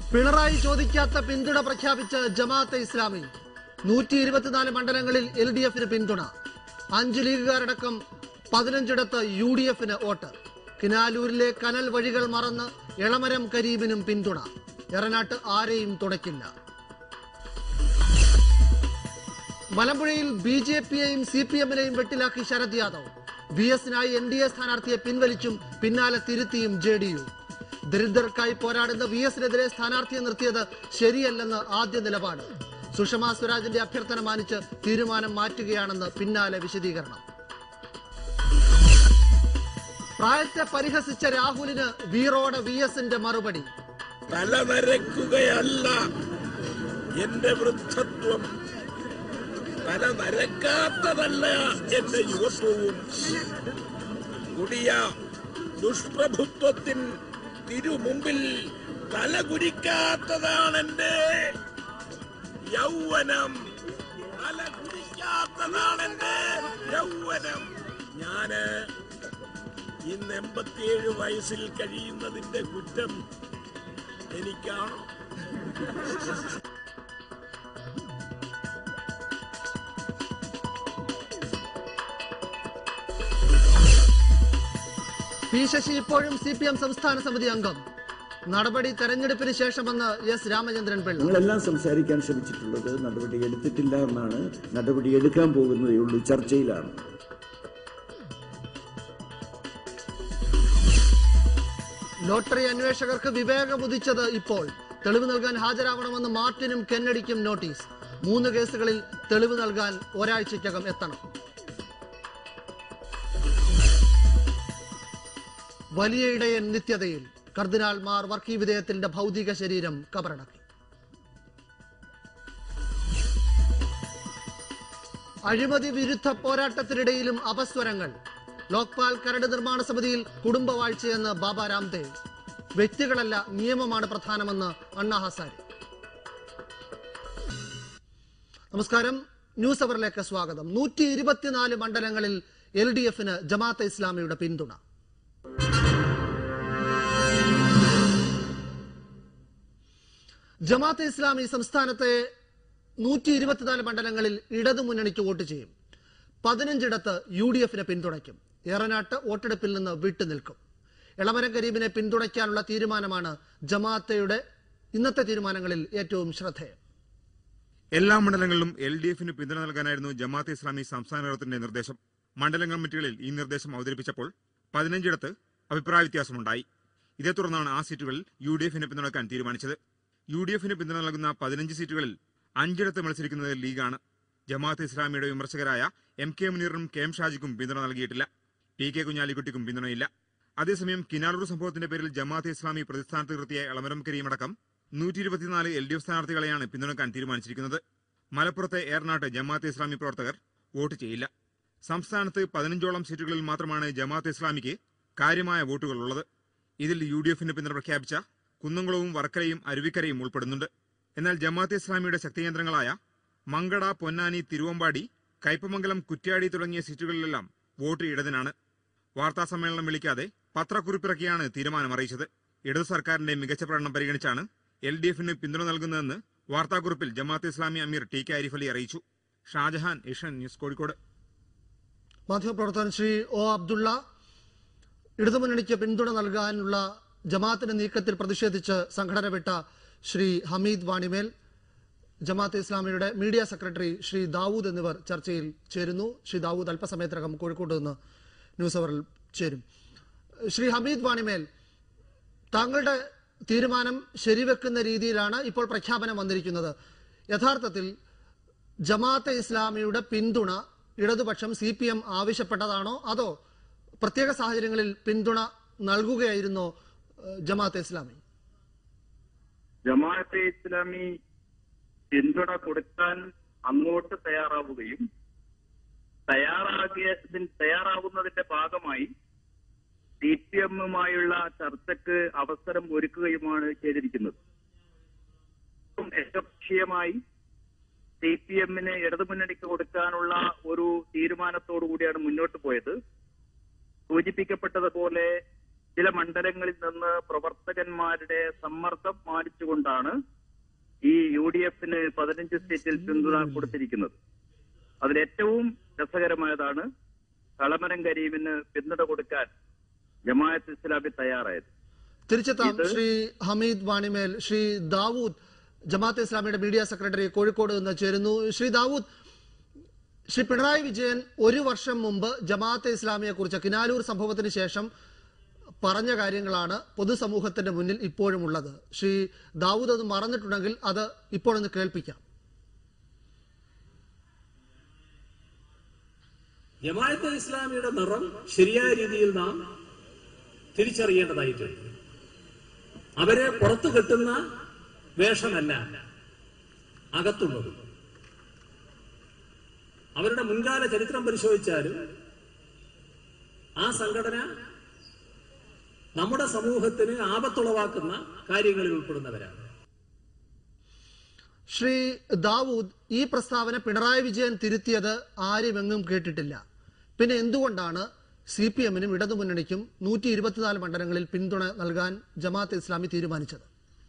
പിണറായി ചോദിക്കാത്ത പിന്തുണ പ്രഖ്യാപിച്ച ജമാഅത്തെ ഇസ്ലാമി നൂറ്റി ഇരുപത്തിനാല് മണ്ഡലങ്ങളിൽ എൽ ഡി എഫിന് പിന്തുണ അഞ്ച് ലീഗുകാരടക്കം പതിനഞ്ചിടത്ത് യു ഡി എഫിന് വോട്ട് കിനാലൂരിലെ കനൽ വഴികൾ മറന്ന് എളമരം കരീബിനും പിന്തുണ എറനാട്ട് ആരെയും തുടയ്ക്കില്ല മലമ്പുഴയിൽ ബി ജെ പിയെയും സി പി എമ്മിനെയും വെട്ടിലാക്കി ശരത് യാദവ് ബി എസിനായി എൻ ഡി എ സ്ഥാനാർത്ഥിയെ പിൻവലിച്ചും പിന്നാലെ തിരുത്തിയും ജെ ഡി യു ദരിദ്രർക്കായി പോരാടുന്ന വി എസിനെതിരെ സ്ഥാനാർത്ഥിയെ നിർത്തിയത് ശരിയല്ലെന്ന് ആദ്യ നിലപാട് സുഷമ സ്വരാജിന്റെ അഭ്യർത്ഥന മാനിച്ച് തീരുമാനം മാറ്റുകയാണെന്ന് പിന്നാലെ വിശദീകരണം പ്രായത്തെ പരിഹസിച്ച രാഹുലിന് വീറോടെ വി എസിന്റെ മറുപടി തലനരക്കുകയല്ല എന്റെ വൃദ്ധത്വം തല നരക്കാത്തതല്ല എന്റെ യുവത്വവും കുടിയ ദുഷ്പ്രഭുത്വത്തിൻ തിരുമുമ്പിൽ തലകുരിക്കാത്തതാണ് എന്റെ യൗവനം തലകുരിക്കാത്തതാണ് എന്റെ യൗവനം ഞാന് ഇന്ന് എൺപത്തിയേഴ് വയസ്സിൽ കഴിയുന്നതിന്റെ കുറ്റം എനിക്കാണോ പി ശശി ഇപ്പോഴും സി പി എം സംസ്ഥാന സമിതി അംഗം നടപടി തെരഞ്ഞെടുപ്പിന് ശേഷമെന്ന് എസ് രാമചന്ദ്രൻ പിള്ള ഞങ്ങളെല്ലാം സംസാരിക്കാൻ ശ്രമിച്ചിട്ടുള്ളത് നടപടി എടുത്തിട്ടില്ല എന്നാണ് നടപടി എടുക്കാൻ പോകുന്നതേ ഉള്ളൂ ചർച്ചയിലാണ് ലോട്ടറി അന്വേഷകർക്ക് വിവേകമുദിച്ചത് ഇപ്പോൾ തെളിവ് നൽകാൻ ഹാജരാവണമെന്ന് മാർട്ടിനും കെന്നഡിക്കും നോട്ടീസ് മൂന്ന് കേസുകളിൽ തെളിവ് നൽകാൻ ഒരാഴ്ചയ്ക്കകം എത്തണം വലിയ ഇടയൻ നിത്യതയിൽ കർദിനാൾ മാർ വർക്കി വിധേയത്തിന്റെ ഭൗതിക ശരീരം കബറടക്കി അഴിമതി വിരുദ്ധ പോരാട്ടത്തിനിടയിലും അപസ്വരങ്ങൾ ലോക്പാൽ കരട് നിർമ്മാണ സമിതിയിൽ കുടുംബവാഴ്ചയെന്ന് ബാബ രാംദേവ് വ്യക്തികളല്ല നിയമമാണ് പ്രധാനമെന്ന് അണ്ണാ ഹസാരി നമസ്കാരം ന്യൂസ് അവറിലേക്ക് സ്വാഗതം നൂറ്റി ഇരുപത്തിനാല് മണ്ഡലങ്ങളിൽ എൽ ഡി എഫിന് ജമാഅത്തെ ഇസ്ലാമിയുടെ പിന്തുണ ജമാഅത്തെ ഇസ്ലാമി സംസ്ഥാനത്തെ നൂറ്റി ഇരുപത്തിനാല് മണ്ഡലങ്ങളിൽ ഇടതുമുന്നണിക്ക് വോട്ട് ചെയ്യും പതിനഞ്ചിടത്ത് യു ഡി എഫിനെ പിന്തുണയ്ക്കും ഏറനാട്ട് വോട്ടെടുപ്പിൽ നിന്ന് വിട്ടുനിൽക്കും എളമരം കരീബിനെ പിന്തുണയ്ക്കാനുള്ള തീരുമാനമാണ് ജമാഅത്തയുടെ ഇന്നത്തെ തീരുമാനങ്ങളിൽ ഏറ്റവും ശ്രദ്ധേയം എല്ലാ മണ്ഡലങ്ങളിലും എൽ ഡി എഫിന് പിന്തുണ നൽകാനായിരുന്നു ജമാഅത്തെ ഇസ്ലാമി സംസ്ഥാന നേതൃത്വത്തിന്റെ നിർദ്ദേശം മണ്ഡലം കമ്മിറ്റികളിൽ ഈ നിർദ്ദേശം അവതരിപ്പിച്ചപ്പോൾ പതിനഞ്ചിടത്ത് അഭിപ്രായ വ്യത്യാസമുണ്ടായി ഇതേ തുടർന്നാണ് ആ സീറ്റുകളിൽ യു ഡി എഫിന് പിന്തുണക്കാൻ തീരുമാനിച്ചത് യു ഡി എഫിന് പിന്തുണ നൽകുന്ന പതിനഞ്ച് സീറ്റുകളിൽ അഞ്ചിടത്ത് മത്സരിക്കുന്നത് ലീഗാണ് ജമാഅത്ത് ഇസ്ലാമിയുടെ വിമർശകരായ എം കെ മുനീറിനും കെ എം ഷാജിക്കും പിന്തുണ നൽകിയിട്ടില്ല പി കെ കുഞ്ഞാലിക്കുട്ടിക്കും പിന്തുണയില്ല അതേസമയം കിനാലൂർ സംഭവത്തിന്റെ പേരിൽ ജമാഅത്തെ ഇസ്ലാമി പ്രതിസ്ഥാനത്ത് നിർത്തിയ എളമരം കരീം അടക്കം നൂറ്റി ഇരുപത്തിനാല് എൽ ഡി എഫ് സ്ഥാനാർത്ഥികളെയാണ് പിന്തുണക്കാൻ തീരുമാനിച്ചിരിക്കുന്നത് മലപ്പുറത്തെ ഏറനാട്ട് ജമാഅത്തെ ഇസ്ലാമി പ്രവർത്തകർ വോട്ട് ചെയ്യില്ല സംസ്ഥാനത്ത് പതിനഞ്ചോളം സീറ്റുകളിൽ മാത്രമാണ് ജമാഅത്തെ ഇസ്ലാമിക്ക് കാര്യമായ വോട്ടുകൾ ഉള്ളത് ഇതിൽ യു ഡി എഫിന് പിന്തുണ പ്രഖ്യാപിച്ച കുന്നംകുളവും വർക്കലയും അരുവിക്കരയും ഉൾപ്പെടുന്നുണ്ട് എന്നാൽ ജമാഅത്തെ ഇസ്ലാമിയുടെ ശക്തികേന്ദ്രങ്ങളായ മങ്കട പൊന്നാനി തിരുവമ്പാടി കയ്പമംഗലം കുറ്റ്യാടി തുടങ്ങിയ സീറ്റുകളിലെല്ലാം വോട്ട് ഇടതിനാണ് വാർത്താ സമ്മേളനം വിളിക്കാതെ പത്രക്കുറിപ്പിറക്കിയാണ് തീരുമാനം അറിയിച്ചത് ഇടതു സർക്കാരിന്റെ മികച്ച പ്രകടനം പരിഗണിച്ചാണ് എൽ ഡി എഫിന് പിന്തുണ നൽകുന്നതെന്ന് വാർത്താക്കുറിപ്പിൽ ജമാഅത്തെ ഇസ്ലാമി അമീർ ടി കെ അരിഫ് അലി അറിയിച്ചു ഷാജഹാൻ ഏഷ്യൻ ന്യൂസ് കോഴിക്കോട് മാധ്യമപ്രവർത്തകൻ ശ്രീ ഒ അബ്ദുള്ള ഇടതുമുന്നണിക്ക് പിന്തുണ നൽകാനുള്ള ജമാഅത്തിന്റെ നീക്കത്തിൽ പ്രതിഷേധിച്ച് സംഘടന വിട്ട ശ്രീ ഹമീദ് വാണിമേൽ ജമാഅത്തെ ഇസ്ലാമിയുടെ മീഡിയ സെക്രട്ടറി ശ്രീ ദാവൂദ് എന്നിവർ ചർച്ചയിൽ ചേരുന്നു ശ്രീ ദാവൂദ് അല്പസമയത്തിനകം കോഴിക്കോട് നിന്ന് ന്യൂസ് അവറിൽ ചേരും ശ്രീ ഹമീദ് വാണിമേൽ താങ്കളുടെ തീരുമാനം ശരിവെക്കുന്ന രീതിയിലാണ് ഇപ്പോൾ പ്രഖ്യാപനം വന്നിരിക്കുന്നത് യഥാർത്ഥത്തിൽ ജമാഅത്തെ ഇസ്ലാമിയുടെ പിന്തുണ ഇടതുപക്ഷം സി പി എം ആവശ്യപ്പെട്ടതാണോ അതോ പ്രത്യേക സാഹചര്യങ്ങളിൽ പിന്തുണ നൽകുകയായിരുന്നോ ഏഹ്, ജമാഅത്തെ ഇസ്ലാമി ജമാഅത്തെ ഇസ്ലാമി പിന്തുണ കൊടുക്കാൻ അങ്ങോട്ട് തയ്യാറാവുകയും തയ്യാറാകിയ തയ്യാറാവുന്നതിന്റെ ഭാഗമായി സി പി എമ്മുമായുള്ള ചർച്ചയ്ക്ക് അവസരം ഒരുക്കുകയുമാണ് ചെയ്തിരിക്കുന്നത് ഏറ്റവും ഏകപക്ഷീയമായി സി പി എമ്മിന് ഇടതുമുന്നണിക്ക് കൊടുക്കാനുള്ള ഒരു തീരുമാനത്തോടു കൂടിയാണ് മുന്നോട്ട് പോയത് സൂചിപ്പിക്കപ്പെട്ടതുപോലെ ചില മണ്ഡലങ്ങളിൽ നിന്ന് പ്രവർത്തകന്മാരുടെ സമ്മർദ്ദം മാനിച്ചുകൊണ്ടാണ് ഈ യു ഡി എഫിന് പതിനഞ്ച് സീറ്റിൽ പിന്തുണ കൊടുത്തിരിക്കുന്നത് അതിൽ ഏറ്റവും രസകരമായതാണ് കളമരം കരീമിന് പിന്തുണ കൊടുക്കാൻ ജമാഅത്ത് ഇസ്ലാമി തയ്യാറായത് തിരിച്ചെത്താം ഇത് ശ്രീ ഹമീദ് വാണിമേൽ ശ്രീ ദാവൂദ് ജമാഅത്തെ ഇസ്ലാമിയുടെ മീഡിയ സെക്രട്ടറി കോഴിക്കോട് നിന്ന് ചേരുന്നു ശ്രീ ദാവൂദ് ശ്രീ പിണറായി വിജയൻ ഒരു വർഷം മുമ്പ് ജമാഅത്തെ ഇസ്ലാമിയെ കുറിച്ച് കിനാലൂർ സംഭവത്തിന് ശേഷം പറഞ്ഞ കാര്യങ്ങളാണ് പൊതുസമൂഹത്തിന്റെ മുന്നിൽ ഇപ്പോഴും ഉള്ളത് ശ്രീ ദാവൂദ് അത് മറന്നിട്ടുണ്ടെങ്കിൽ അത് ഇപ്പോഴൊന്ന് കേൾപ്പിക്കാം ജമാഅത്തെ ഇസ്ലാമിയുടെ നിറം ശരിയായ രീതിയിൽ നാം തിരിച്ചറിയേണ്ടതായിട്ടുണ്ട് അവരെ പുറത്തു കെട്ടുന്ന വേഷമല്ല അകത്തുള്ളത് അവരുടെ മുൻകാല ചരിത്രം പരിശോധിച്ചാലും ആ സംഘടന നമ്മുടെ സമൂഹത്തിന് ആപത്തുളവാക്കുന്ന കാര്യങ്ങളിൽ ഉൾപ്പെടുന്നവരാണ് ശ്രീ ദാവൂദ് ഈ പ്രസ്താവന പിണറായി വിജയൻ തിരുത്തിയത് ആരും എങ്ങും കേട്ടിട്ടില്ല പിന്നെ എന്തുകൊണ്ടാണ് സി പി എമ്മിനും ഇടതുമുന്നണിക്കും നൂറ്റി ഇരുപത്തിനാല് മണ്ഡലങ്ങളിൽ പിന്തുണ നൽകാൻ ജമാഅത്ത് ഇസ്ലാമി തീരുമാനിച്ചത്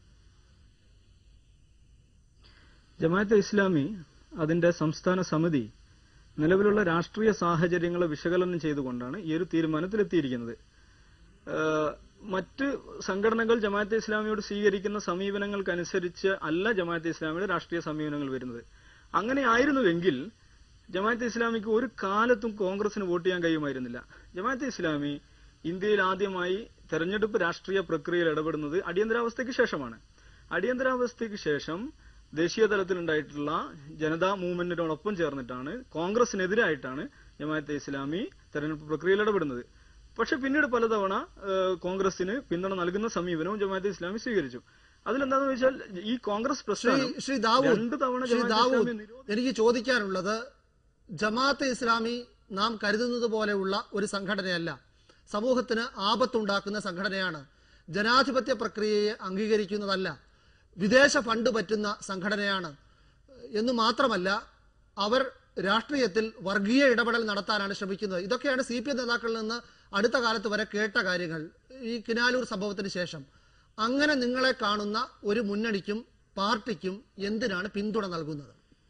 ജമാഅത്തെ ഇസ്ലാമി അതിന്റെ സംസ്ഥാന സമിതി നിലവിലുള്ള രാഷ്ട്രീയ സാഹചര്യങ്ങളെ വിശകലനം ചെയ്തുകൊണ്ടാണ് ഈ ഒരു തീരുമാനത്തിലെത്തിയിരിക്കുന്നത് ഏഹ് മറ്റ് സംഘടനകൾ ജമാഅത്തെ ഇസ്ലാമിയോട് സ്വീകരിക്കുന്ന സമീപനങ്ങൾക്കനുസരിച്ച് അല്ല ജമാഅത്തെ ഇസ്ലാമിയുടെ രാഷ്ട്രീയ സമീപനങ്ങൾ വരുന്നത് അങ്ങനെ ആയിരുന്നുവെങ്കിൽ ജമാഅത്തെ ഇസ്ലാമിക്ക് ഒരു കാലത്തും കോൺഗ്രസിന് വോട്ട് ചെയ്യാൻ കഴിയുമായിരുന്നില്ല ജമാഅത്തെ ഇസ്ലാമി ഇന്ത്യയിൽ ആദ്യമായി തെരഞ്ഞെടുപ്പ് രാഷ്ട്രീയ പ്രക്രിയയിൽ ഇടപെടുന്നത് അടിയന്തരാവസ്ഥയ്ക്ക് ശേഷമാണ് അടിയന്തരാവസ്ഥയ്ക്ക് ശേഷം ദേശീയ തലത്തിലുണ്ടായിട്ടുള്ള ജനതാ മൂവ്മെന്റിനോടൊപ്പം ചേർന്നിട്ടാണ് കോൺഗ്രസിനെതിരായിട്ടാണ് ജമാഅത്തെ ഇസ്ലാമി തെരഞ്ഞെടുപ്പ് പ്രക്രിയയിൽ ഇടപെടുന്നത് പക്ഷെ പിന്നീട് പലതവണ ഏഹ്, കോൺഗ്രസിന് പിന്തുണ നൽകുന്ന സമീപനവും ജമാഅത്തെ ഇസ്ലാമി സ്വീകരിച്ചു അതിലെന്താണെന്ന് വെച്ചാൽ ഈ കോൺഗ്രസ് ശ്രീ പ്രസ്ഥാനം ശ്രീ ദാവൂദ് രണ്ട് തവണ ശ്രീ ജമാഅത്തെ ദാവൂദ് ഇസ്ലാമി നിരോധിച്ചു. എനിക്ക് ചോദിക്കാനുള്ളത് ജമാഅത്തെ ഇസ്ലാമി നാം കരുതുന്നത് പോലെയുള്ള ഒരു സംഘടനയല്ല സമൂഹത്തിന് ആപത്തുണ്ടാക്കുന്ന സംഘടനയാണ് ജനാധിപത്യ പ്രക്രിയയെ അംഗീകരിക്കുന്നതല്ല വിദേശ ഫണ്ട് പറ്റുന്ന സംഘടനയാണ് എന്ന് മാത്രമല്ല അവർ രാഷ്ട്രീയത്തിൽ വർഗീയ ഇടപെടൽ നടത്താനാണ് ശ്രമിക്കുന്നത് ഇതൊക്കെയാണ് സി പി എം നേതാക്കളിൽ നിന്ന് അടുത്ത കാലത്ത് വരെ കേട്ട കാര്യങ്ങൾ ഈ കിനാലൂർ സംഭവത്തിന് ശേഷം അങ്ങനെ നിങ്ങളെ കാണുന്ന ഒരു മുന്നണിക്കും പാർട്ടിക്കും എന്തിനാണ് പിന്തുണ നൽകുന്നത്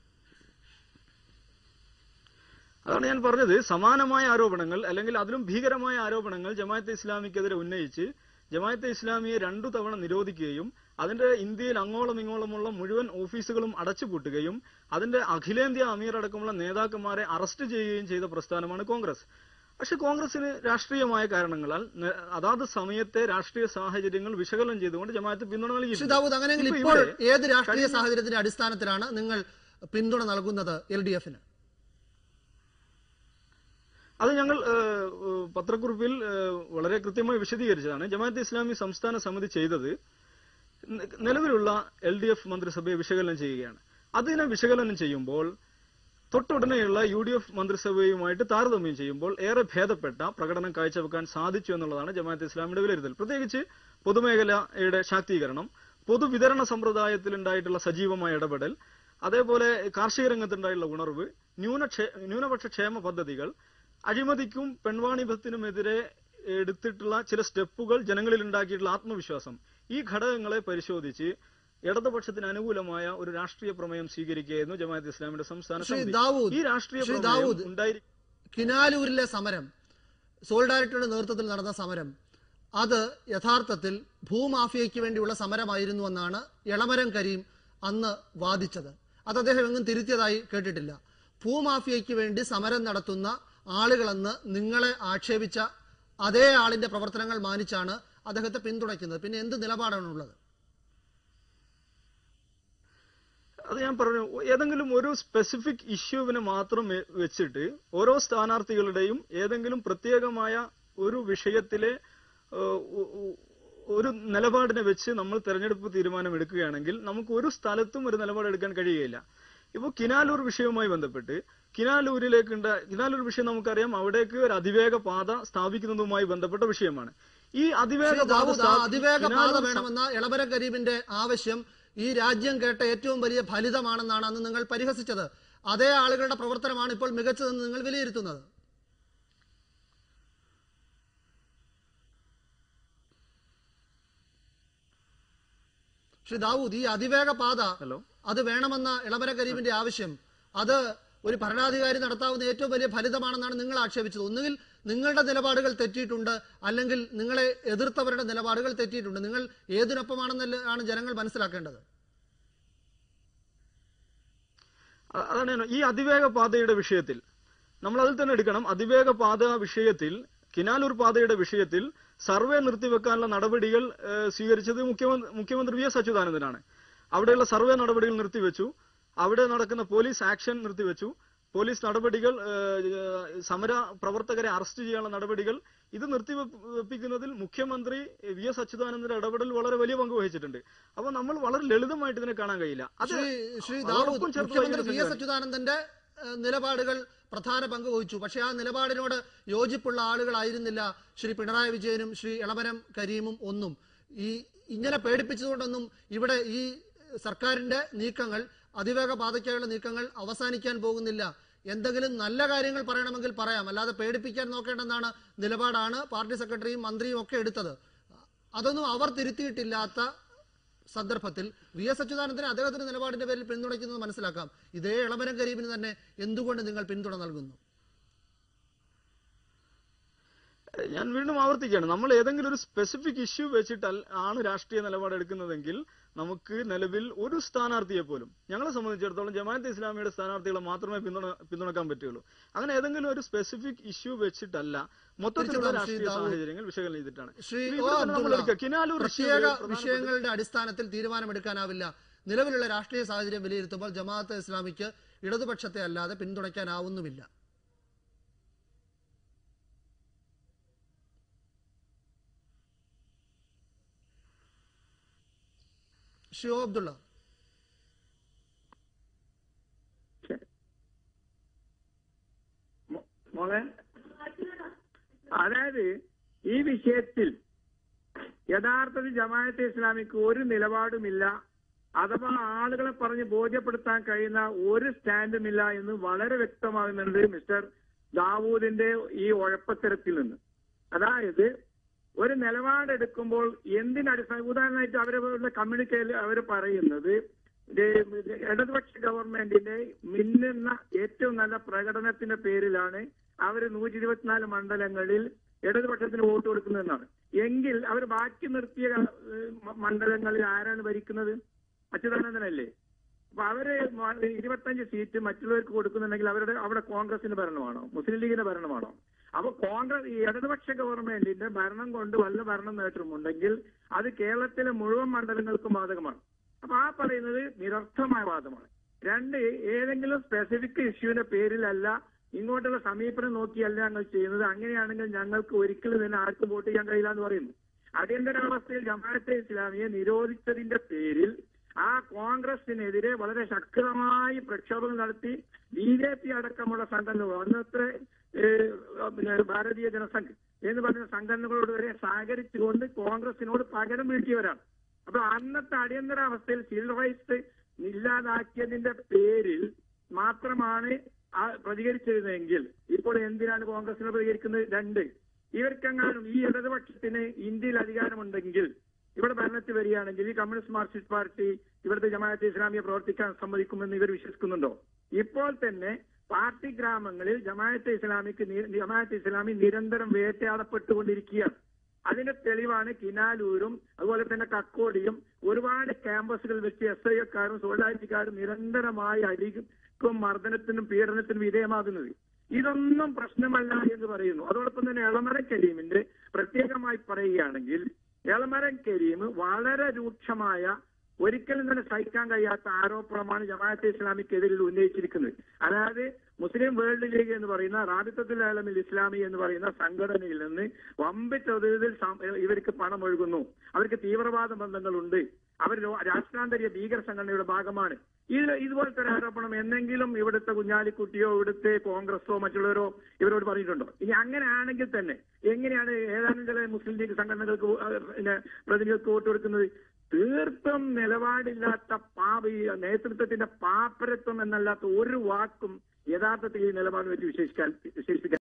അതാണ് ഞാൻ പറഞ്ഞത് സമാനമായ ആരോപണങ്ങൾ അല്ലെങ്കിൽ അതിലും ഭീകരമായ ആരോപണങ്ങൾ ജമാഅത്തെ ഇസ്ലാമിക്കെതിരെ ഉന്നയിച്ച് ജമാഅത്തെ ഇസ്ലാമിയെ രണ്ടു തവണ നിരോധിക്കുകയും അതിന്റെ ഇന്ത്യയിൽ അങ്ങോളം ഇങ്ങോളമുള്ള മുഴുവൻ ഓഫീസുകളും അടച്ചുപൂട്ടുകയും അതിന്റെ അഖിലേന്ത്യാ അമീർ അടക്കമുള്ള നേതാക്കന്മാരെ അറസ്റ്റ് ചെയ്യുകയും ചെയ്ത പ്രസ്ഥാനമാണ് കോൺഗ്രസ് പക്ഷെ കോൺഗ്രസിന് രാഷ്ട്രീയമായ കാരണങ്ങളാൽ ന- അതാത് സമയത്തെ രാഷ്ട്രീയ സാഹചര്യങ്ങൾ വിശകലനം ചെയ്തുകൊണ്ട് ജമാഅത്ത് പിന്തുണ നൽകി ശ്രീ ദാവൂദ് അങ്ങനെയെങ്കിൽ ഇപ്പൊ ഇപ്പോൾ ഇവിടെ ഏത് രാഷ്ട്രീയ കഴിഞ്ഞ- സാഹചര്യത്തിന്റെ അടിസ്ഥാനത്തിലാണ് നിങ്ങൾ പിന്തുണ നൽകുന്നത് എൽ ഡി എഫിന് അത് ഞങ്ങൾ ഏഹ്, ഏഹ്, പത്രക്കുറിപ്പിൽ ഏഹ്, വളരെ കൃത്യമായി വിശദീകരിച്ചതാണ് ജമാഅത്തെ ഇസ്ലാമി സംസ്ഥാന സമിതി ചെയ്തത് ന- നിലവിലുള്ള എൽ ഡി എഫ് മന്ത്രിസഭയെ വിശകലനം ചെയ്യുകയാണ് അതിനെ വിശകലനം ചെയ്യുമ്പോൾ തൊട്ടുടനെയുള്ള യു ഡി എഫ് മന്ത്രിസഭയുമായിട്ട് താരതമ്യം ചെയ്യുമ്പോൾ ഏറെ ഭേദപ്പെട്ട പ്രകടനം കാഴ്ചവെക്കാൻ സാധിച്ചു എന്നുള്ളതാണ് ജമാഅത്ത് ഇസ്ലാമിയുടെ വിലയിരുത്തൽ പ്രത്യേകിച്ച് പൊതുമേഖലയുടെ ശാക്തീകരണം പൊതുവിതരണ സമ്പ്രദായത്തിൽ ഉണ്ടായിട്ടുള്ള സജീവമായ ഇടപെടൽ അതേപോലെ കാർഷിക രംഗത്തുണ്ടായിട്ടുള്ള ഉണർവ് ന്യൂനക്ഷേ ന്യൂനപക്ഷ ക്ഷേമ പദ്ധതികൾ അഴിമതിക്കും പെൺവാണിഭത്തിനുമെതിരെ എടുത്തിട്ടുള്ള ചില സ്റ്റെപ്പുകൾ ജനങ്ങളിൽ ഉണ്ടാക്കിയിട്ടുള്ള ആത്മവിശ്വാസം ഈ ഘടകങ്ങളെ പരിശോധിച്ച് ഇടതുപക്ഷത്തിന് അനുകൂലമായ ഒരു രാഷ്ട്രീയ പ്രമേയം സ്വീകരിക്കുകയായിരുന്നു ജമാഅത്ത് ഇസ്ലാമിയുടെ സംസ്ഥാന ശ്രീ സമിതി ദാവൂദ്, ഈ രാഷ്ട്രീയ ശ്രീ പ്രമേയം ദാവൂദ്, ഉണ്ടായി കിനാലൂരിലെ സമരം സോളിഡാരിറ്റിയുടെ നേതൃത്വത്തിൽ നടന്ന സമരം അത് യഥാർത്ഥത്തിൽ ഭൂമാഫിയയ്ക്ക് വേണ്ടിയുള്ള സമരമായിരുന്നു എന്നാണ് എളമരം കരീം അന്ന് വാദിച്ചത് അത് അദ്ദേഹം എങ്ങും തിരുത്തിയതായി കേട്ടിട്ടില്ല ഭൂമാഫിയയ്ക്ക് വേണ്ടി സമരം നടത്തുന്ന ആളുകളെന്ന് നിങ്ങളെ ആക്ഷേപിച്ച അതേ ആളിന്റെ പ്രവർത്തനങ്ങൾ മാനിച്ചാണ് അദ്ദേഹത്തെ പിന്തുണയ്ക്കുന്നത് പിന്നെ എന്ത് നിലപാടാണുള്ളത് അത് ഞാൻ പറഞ്ഞു ഏതെങ്കിലും ഒരു സ്പെസിഫിക് ഇഷ്യൂവിനെ മാത്രം വെ- വെച്ചിട്ട് ഓരോ സ്ഥാനാർത്ഥികളുടെയും ഏതെങ്കിലും പ്രത്യേകമായ ഒരു വിഷയത്തിലെ ഏഹ്, ഒ- ഒ- ഒരു നിലപാടിനെ വെച്ച് നമ്മൾ തെരഞ്ഞെടുപ്പ് തീരുമാനം എടുക്കുകയാണെങ്കിൽ നമുക്ക് ഒരു സ്ഥലത്തും ഒരു നിലപാട് എടുക്കാൻ കഴിയുകയില്ല ഇപ്പോൾ കിനാലൂർ വിഷയവുമായി ബന്ധപ്പെട്ട് കിനാലൂരിലേക്കുണ്ട കിനാലൂർ വിഷയം നമുക്കറിയാം അവിടേക്ക് ഒരു അതിവേഗ പാത സ്ഥാപിക്കുന്നതുമായി ബന്ധപ്പെട്ട വിഷയമാണ് ഈ അതിവേഗ ശ്രീ പാത ദാവൂദ്, ആ സ്ഥാപി- അതിവേഗ പാത കിനാലൂർ സ- വേണമെന്ന എളമരം കരീമിന്റെ ആവശ്യം ഈ രാജ്യം കേട്ട ഏറ്റവും വലിയ ഫലിതമാണെന്നാണ് അന്ന് നിങ്ങൾ പരിഹസിച്ചത് അതേ ആളുകളുടെ പ്രവർത്തനമാണ് ഇപ്പോൾ മികച്ചതെന്ന് നിങ്ങൾ വിലയിരുത്തുന്നത് ശ്രീ ദാവൂദ് ഈ അതിവേഗ പാത ഹലോ അത് വേണമെന്ന ഇളമര കരീമിന്റെ ആവശ്യം അത് ഒരു ഭരണാധികാരി നടത്താവുന്ന ഏറ്റവും വലിയ ഫലിതമാണെന്നാണ് നിങ്ങൾ ആക്ഷേപിച്ചത് ഒന്നുകിൽ നിങ്ങളുടെ നിലപാടുകൾ തെറ്റിയിട്ടുണ്ട് അല്ലെങ്കിൽ നിങ്ങളെ എതിർത്തവരുടെ നിലപാടുകൾ തെറ്റിയിട്ടുണ്ട് നിങ്ങൾ ഏതിനൊപ്പമാണെന്നല്ല ആണ് ജനങ്ങൾ മനസ്സിലാക്കേണ്ടത് അ- അതാണ് ഞാൻ- ഈ അതിവേഗ പാതയുടെ വിഷയത്തിൽ നമ്മൾ അതിൽ തന്നെ എടുക്കണം അതിവേഗ പാത വിഷയത്തിൽ കിനാലൂർ പാതയുടെ വിഷയത്തിൽ സർവേ നിർത്തിവെക്കാനുള്ള നടപടികൾ ഏഹ്, സ്വീകരിച്ചത് മുഖ്യമന്ത്രി മുഖ്യമന്ത്രി വി എസ് അച്യുതാനന്ദനാണ് അവിടെയുള്ള സർവേ നടപടികൾ നിർത്തിവെച്ചു അവിടെ നടക്കുന്ന പോലീസ് ആക്ഷൻ നിർത്തിവെച്ചു പോലീസ് നടപടികൾ ഏഹ്, സമര പ്രവർത്തകരെ അറസ്റ്റ് ചെയ്യാനുള്ള നടപടികൾ ഇത് നിർത്തിവെപ്പിക്കുന്നതിൽ മുഖ്യമന്ത്രി വി എസ് അച്യുതാനന്ദന്റെ ഇടപെടൽ വളരെ വലിയ പങ്ക് വഹിച്ചിട്ടുണ്ട് അപ്പൊ നമ്മൾ വളരെ ലളിതമായിട്ട് ഇതിനെ കാണാൻ കഴിയില്ല അത് ശ്രീ ശ്രീ അതോടൊപ്പം ദാവൂദ് ചേർത്ത് മുഖ്യമന്ത്രി വി വായിക്കുന്ന എസ് അച്യുതാനന്ദന്റെ ഏഹ്, നിലപാടുകൾ പ്രധാന പങ്ക് വഹിച്ചു പക്ഷേ ആ നിലപാടിനോട് യോജിപ്പുള്ള ആളുകളായിരുന്നില്ല ശ്രീ പിണറായി വിജയനും ശ്രീ ഇളമരം കരീമും ഒന്നും ഈ ഇങ്ങനെ പേടിപ്പിച്ചതുകൊണ്ടൊന്നും ഇവിടെ ഈ സർക്കാരിന്റെ നീക്കങ്ങൾ അതിവേഗ പാതയ്ക്കായുള്ള നീക്കങ്ങൾ അവസാനിക്കാൻ പോകുന്നില്ല എന്തെങ്കിലും നല്ല കാര്യങ്ങൾ പറയണമെങ്കിൽ പറയാം അല്ലാതെ പേടിപ്പിക്കാൻ നോക്കേണ്ടെന്നാണ് നിലപാടാണ് പാർട്ടി സെക്രട്ടറിയും മന്ത്രിയും ഒക്കെ എടുത്തത് അതൊന്നും അവർ തിരുത്തിയിട്ടില്ലാത്ത സന്ദർഭത്തിൽ വി എസ് അച്യുതാനന്ദനെ അദ്ദേഹത്തിന്റെ നിലപാടിന്റെ പേരിൽ പിന്തുണയ്ക്കുന്നത് മനസ്സിലാക്കാം ഇതേ ഇളമരം കരീബിന് തന്നെ എന്തുകൊണ്ട് നിങ്ങൾ പിന്തുണ നൽകുന്നു ഞാൻ വീണ്ടും ആവർത്തിക്കുകയാണ് നമ്മൾ ഏതെങ്കിലും ഒരു സ്പെസിഫിക് ഇഷ്യൂ വെച്ചിട്ട് ആണ് രാഷ്ട്രീയ നിലപാടെടുക്കുന്നതെങ്കിൽ നമുക്ക് നിലവിൽ ഒരു സ്ഥാനാർത്ഥിയെ പോലും ഞങ്ങളെ സംബന്ധിച്ചിടത്തോളം ജമാഅത്ത് ഇസ്ലാമിയുടെ സ്ഥാനാർത്ഥികളെ മാത്രമേ പിന്തുണ പിന്തുണക്കാൻ പറ്റുള്ളൂ അങ്ങനെ ഏതെങ്കിലും ഒരു സ്പെസിഫിക് ഇഷ്യൂ വെച്ചിട്ടല്ല മൊത്തത്തിലുള്ള തിരിച്ചു രാഷ്ട്രീയ ശ്രീ ദാവൂദ്. സാഹചര്യങ്ങൾ വിശകലനം ചെയ്തിട്ടാണ് ശ്രീ ഇപ്പൊ ഒ ഇവിടെ തന്നെ നമ്മൾ അബ്ദുള്ള എടുക്കുക. കിനാലൂർ പ്രത്യേക ഇഷ്യൂവിൽ പ്രധാനപ്പെട്ട- വിഷയങ്ങളുടെ അടിസ്ഥാനത്തിൽ തീരുമാനമെടുക്കാനാവില്ല നിലവിലുള്ള രാഷ്ട്രീയ സാഹചര്യം വിലയിരുത്തുമ്പോൾ ജമാഅത്ത് ഇസ്ലാമിക്ക് ഇടതുപക്ഷത്തെ അല്ലാതെ പിന്തുണയ്ക്കാനാവുന്നുമില്ല ശ്രീ ഒ അബ്ദുള്ള മോളെ അതായത് ഈ വിഷയത്തിൽ യഥാർത്ഥത്തിൽ ജമാഅത്തെ ഇസ്ലാമിക്ക് ഒരു നിലപാടുമില്ല അഥവാ ആളുകളെ പറഞ്ഞ് ബോധ്യപ്പെടുത്താൻ കഴിയുന്ന ഒരു സ്റ്റാൻഡുമില്ല എന്ന് വളരെ വ്യക്തമാകുന്നുണ്ട് മിസ്റ്റർ ദാവൂദിന്റെ ഈ ഉഴപ്പത്തരത്തിൽ നിന്ന് അതായത് ഒരു നിലപാടെടുക്കുമ്പോൾ എന്തിനടിസ്ഥാന ഉദാഹരണമായിട്ട് അവരുടെ കമ്മ്യൂണിക്കേയിൽ അവർ പറയുന്നത് ഇത് ഇടതുപക്ഷ ഗവൺമെന്റിന്റെ മിന്നുന്ന ഏറ്റവും നല്ല പ്രകടനത്തിന്റെ പേരിലാണ് അവർ നൂറ്റി ഇരുപത്തിനാല് മണ്ഡലങ്ങളിൽ ഇടതുപക്ഷത്തിന് വോട്ട് കൊടുക്കുന്നതെന്നാണ് എങ്കിൽ അവർ ബാക്കി നിർത്തിയ ഏഹ്, മ- മണ്ഡലങ്ങളിൽ ആരാണ് ഭരിക്കുന്നത് അച്യുതാനന്ദനല്ലേ അപ്പൊ അവര് മ- ഇരുപത്തഞ്ച് സീറ്റ് മറ്റുള്ളവർക്ക് കൊടുക്കുന്നുണ്ടെങ്കിൽ അവരുടെ അവിടെ കോൺഗ്രസിന്റെ ഭരണമാണോ മുസ്ലിം ലീഗിന്റെ ഭരണമാണോ അപ്പൊ കോൺഗ്രസ് ഈ ഇടതുപക്ഷ ഗവൺമെന്റിന്റെ ഭരണം കൊണ്ട് വല്ല ഭരണം നേട്ടമുണ്ടെങ്കിൽ അത് കേരളത്തിലെ മുഴുവൻ മണ്ഡലങ്ങൾക്കും ബാധകമാണ് അപ്പൊ ആ പറയുന്നത് നിരർത്ഥമായ വാദമാണ് രണ്ട് ഏതെങ്കിലും സ്പെസിഫിക് ഇഷ്യൂവിന്റെ പേരിലല്ല ഇങ്ങോട്ടുള്ള സമീപനം നോക്കിയല്ല ഞങ്ങൾ ചെയ്യുന്നത് അങ്ങനെയാണെങ്കിൽ ഞങ്ങൾക്ക് ഒരിക്കലും തന്നെ ആർക്കും വോട്ട് ചെയ്യാൻ കഴിയില്ല എന്ന് പറയുന്നു അടിയന്തരാവസ്ഥയിൽ ജമാഅത്തെ ഇസ്ലാമിയെ നിരോധിച്ചതിന്റെ പേരിൽ ആ കോൺഗ്രസിനെതിരെ വളരെ ശക്തമായി പ്രക്ഷോഭങ്ങൾ നടത്തി ബി ജെ പി അടക്കമുള്ള സംഘടനകൾ അന്നത്തെ ഏഹ്, പിന്നെ ഭാരതീയ ജനസംഘ് എന്ന് പറയുന്ന സംഘടനകളോട് വരെ സഹകരിച്ചുകൊണ്ട് കോൺഗ്രസിനോട് പകരം വീട്ടിയവരാണ് അപ്പൊ അന്നത്തെ അടിയന്തരാവസ്ഥയിൽ സിവിൽ റൈറ്റ്സ് ഇല്ലാതാക്കിയതിന്റെ പേരിൽ മാത്രമാണ് ആ പ്രതികരിച്ചിരുന്നതെങ്കിൽ ഇപ്പോൾ എന്തിനാണ് കോൺഗ്രസിനെ പ്രതികരിക്കുന്നത് രണ്ട് ഇവർക്കെങ്ങാനും ഈ ഇടതുപക്ഷത്തിന് ഇന്ത്യയിൽ അധികാരമുണ്ടെങ്കിൽ ഇവിടെ ഭരണത്തിൽ വരികയാണെങ്കിൽ ഈ കമ്മ്യൂണിസ്റ്റ് മാർക്സിസ്റ്റ് പാർട്ടി ഇവിടുത്തെ ജമാഅത്ത് ഇസ്ലാമിയെ പ്രവർത്തിക്കാൻ സമ്മതിക്കുമെന്ന് ഇവർ വിശ്വസിക്കുന്നുണ്ടോ ഇപ്പോൾ തന്നെ പാർട്ടി ഗ്രാമങ്ങളിൽ ജമാഅത്തെ ഇസ്ലാമിക്ക് നി- ജമാഅത്തെ ഇസ്ലാമി നിരന്തരം വേട്ടയാടപ്പെട്ടുകൊണ്ടിരിക്കുകയാണ് അതിന്റെ തെളിവാണ് കിനാലൂരും അതുപോലെ തന്നെ കക്കോടിയും ഒരുപാട് ക്യാമ്പസുകൾ വെച്ച് എസ് ഐ എക്കാരും സോളാരിറ്റിക്കാരും നിരന്തരമായി അടിക്കും മർദ്ദനത്തിനും പീഡനത്തിനും വിധേയമാകുന്നത് ഇതൊന്നും പ്രശ്നമല്ല എന്ന് പറയുന്നു അതോടൊപ്പം തന്നെ എളമര കരീമിന്റെ പ്രത്യേകമായി പറയുകയാണെങ്കിൽ എളമരം കരീം വളരെ രൂക്ഷമായ ഒരിക്കലും തന്നെ സഹിക്കാൻ കഴിയാത്ത ആരോപണമാണ് ജമാഅത്തെ ഇസ്ലാമിക്കെതിരിൽ ഉന്നയിച്ചിരിക്കുന്നത് അതായത് മുസ്ലിം വേൾഡ് ലീഗ് എന്ന് പറയുന്ന റാബിത്തത്തുൽ ആലമിൽ ഇസ്ലാമി എന്ന് പറയുന്ന സംഘടനയിൽ നിന്ന് വമ്പിച്ച തോതിൽ സം- ഇവർക്ക് പണം ഒഴുകുന്നു അവർക്ക് തീവ്രവാദ ബന്ധങ്ങളുണ്ട് അവർ രോ- രാഷ്ട്രാന്തരീയ ഭീകര സംഘടനയുടെ ഭാഗമാണ് ഇത് ഇതുപോലത്തെ ഒരു ആരോപണം എന്നെങ്കിലും ഇവിടുത്തെ കുഞ്ഞാലിക്കുട്ടിയോ ഇവിടുത്തെ കോൺഗ്രസോ മറ്റുള്ളവരോ ഇവരോട് പറഞ്ഞിട്ടുണ്ടോ ഇനി അങ്ങനെയാണെങ്കിൽ തന്നെ എങ്ങനെയാണ് ഏതാനും ചില മുസ്ലിം ലീഗ് സംഘടനകൾക്ക് വോ- ആ, പിന്നെ പ്രതിനിധികൾക്ക് വോട്ട് കൊടുക്കുന്നത് തീർത്തും നിലപാടില്ലാത്ത പാപ ഈ നേതൃത്വത്തിന്റെ പാപ്പരത്വം എന്നല്ലാത്ത ഒരു വാക്കും യഥാർത്ഥത്തിൽ ഈ നിലപാട് വെച്ച് വിശേഷിക്കാൻ വിശേഷിപ്പിക്കാൻ